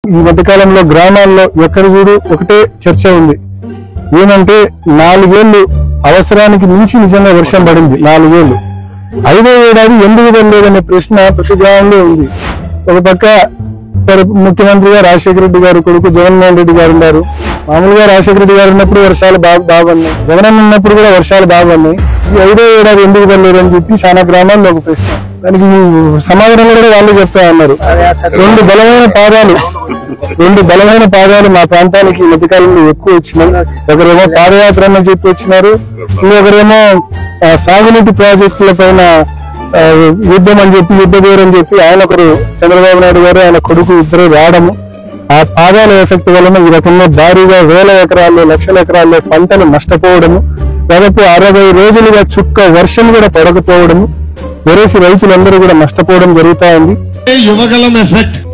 ఈ మధ్యకాలంలో గ్రామాల్లో ఎక్కడ చూడు ఒకటే చర్చ ఉంది ఏమంటే నాలుగేళ్లు అవసరానికి మించి నిజంగా వర్షం పడింది నాలుగేళ్లు ఐదో ఏడాది ఎందుకు పడలేదనే ప్రశ్న ప్రతి గ్రామంలో ఉంది ఒక పక్క మరి ముఖ్యమంత్రిగా రాజశేఖర రెడ్డి గారు కొడుకు జగన్మోహన్ రెడ్డి గారు ఉన్నారు మామూలుగా రాజశేఖర రెడ్డి గారు ఉన్నప్పుడు వర్షాలు బాగా బాగున్నాయి జగన్ ఉన్నప్పుడు కూడా వర్షాలు బాగున్నాయి ఈ ఐదో ఏడాది ఎందుకు పడలేదు అని చెప్పి చాలా గ్రామాల్లో ఒక ప్రశ్న దానికి సమాధానం కూడా వాళ్ళు చెప్తా ఉన్నారు రెండు బలమైన పాదాలు రెండు బలమైన పాదాలు మా ప్రాంతానికి ఈ మధ్యకాలంలో ఎక్కువ వచ్చినాయి ఒకరేమో పాదయాత్ర అని చెప్పి వచ్చినారు ఇంకొకరేమో ఆ, సాగునీటి ప్రాజెక్టుల పైన ఆ, యుద్ధం అని చెప్పి యుద్ధ పేరు అని చెప్పి ఆయన ఒకరు చంద్రబాబు నాయుడు గారు ఆయన కొడుకు ఇద్దరు రావడము ఆ పాదాల ఎఫెక్ట్ వలన ఈ రకంగా భారీగా వేల ఎకరాల్లో లక్షల ఎకరాల్లో పంటలు నష్టపోవడము దాదాపు అరవై రోజులుగా చుక్క వర్షం కూడా పడకపోవడము వెరేసి రైతులందరూ కూడా నష్టపోవడం జరుగుతా ఉంది యువగలం ఎఫెక్ట్